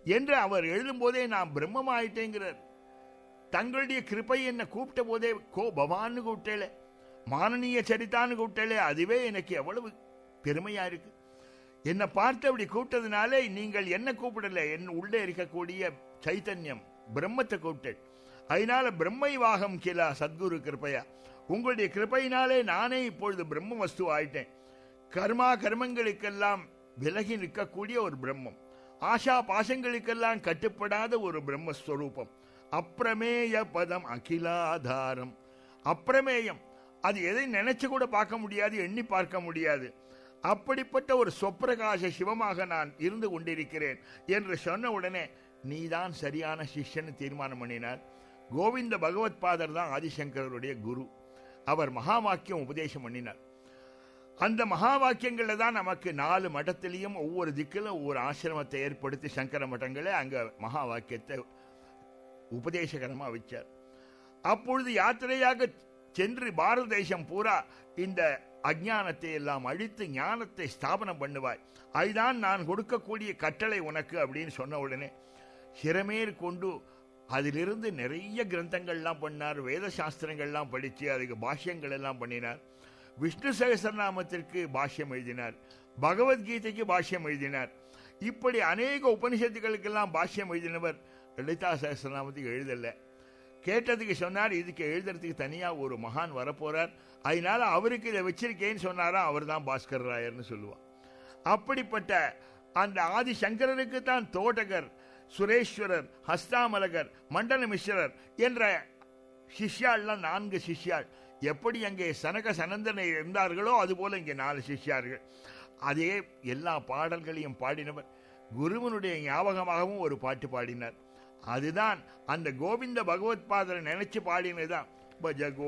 என்று அவர் எழுதும்போதே நான் பிரம்மமாயிட்டேங்கிறார் தங்களுடைய கிருப்பை என்ன கூப்பிட்ட போதே கோ பவான்னு கூப்பிட்டேளே மானனீய சரித்தான்னு கூப்பிட்டேளே அதுவே எனக்கு எவ்வளவு பெருமையா இருக்கு என்னை பார்த்து அப்படி கூப்பிட்டதுனாலே நீங்கள் என்ன கூப்பிடல என் உள்ளே இருக்கக்கூடிய சைத்தன்யம் பிரம்மத்தை கூப்பிட்டேன் அதனால பிரம்மை வாகம் கிலா சத்குரு கிருப்பையா உங்களுடைய கிருப்பையினாலே நானே இப்பொழுது பிரம்ம வஸ்து ஆயிட்டேன் கர்மா கர்மங்களுக்கெல்லாம் விலகி நிற்கக்கூடிய ஒரு பிரம்மம் ஆஷா பாசங்களுக்கெல்லாம் கட்டுப்படாத ஒரு பிரம்மஸ்வரூபம் அப்பிரமேய பதம் அகிலாதாரம் அப்பிரமேயம் அது எதை நினைச்சு கூட பார்க்க முடியாது எண்ணி பார்க்க முடியாது அப்படிப்பட்ட ஒரு சொப்பிரகாச சிவமாக நான் இருந்து கொண்டிருக்கிறேன் என்று சொன்ன உடனே நீதான் சரியான சிஷ்யன்னு தீர்மானம் பண்ணினார் கோவிந்த பகவத் பாதர் தான் ஆதிசங்கரருடைய குரு அவர் மகா வாக்கியம் உபதேசம் பண்ணினார் அந்த மகா வாக்கியங்கள்ல தான் நமக்கு நாலு மடத்திலையும் ஒவ்வொரு திக்கிலும் ஒவ்வொரு ஆசிரமத்தை ஏற்படுத்தி சங்கர மட்டங்களே அங்க மகா வாக்கியத்தை உபதேசகரமா வச்சார் அப்பொழுது யாத்திரையாக சென்று பாரத தேசம் பூரா இந்த அஜானத்தை எல்லாம் அழித்து ஞானத்தை ஸ்தாபனம் பண்ணுவாய் அதுதான் நான் கொடுக்கக்கூடிய கட்டளை உனக்கு அப்படின்னு சொன்ன உடனே சிறமேற் கொண்டு அதிலிருந்து நிறைய கிரந்தங்கள்லாம் பண்ணார் வேத சாஸ்திரங்கள்லாம் படித்து அதுக்கு பாஷ்யங்கள் எல்லாம் பண்ணினார் விஷ்ணு சகசரநாமத்திற்கு பாஷ்யம் எழுதினார் பகவத்கீதைக்கு பாஷ்யம் எழுதினார் இப்படி அநேக உபனிஷத்துகளுக்கெல்லாம் பாஷ்யம் எழுதினவர் லலிதா சகசரநாமத்துக்கு எழுதல கேட்டதுக்கு சொன்னார் இதுக்கு எழுதுறதுக்கு தனியா ஒரு மகான் வரப்போறார் அதனால அவருக்கு இதை வச்சிருக்கேன்னு சொன்னாரா அவர் தான் பாஸ்கர் ராயர்னு சொல்லுவார் அப்படிப்பட்ட அந்த ஆதி சங்கரருக்கு தான் தோட்டகர் சுரேஸ்வரர் ஹஸ்தாமலகர் மண்டல மிஸ்ரர் என்ற சிஷ்யாள்லாம் நான்கு சிஷ்யாள் எப்படி அங்கே சனக சனந்தனை இருந்தார்களோ அதுபோல இங்கே நாலு சிஷ்யார்கள் அதே எல்லா பாடல்களையும் பாடினவர் குருவனுடைய ஞாபகமாகவும் ஒரு பாட்டு பாடினார் அதுதான் அந்த கோவிந்த பகவத் பாதரை நினைச்சு பாடினதுதான் பஜ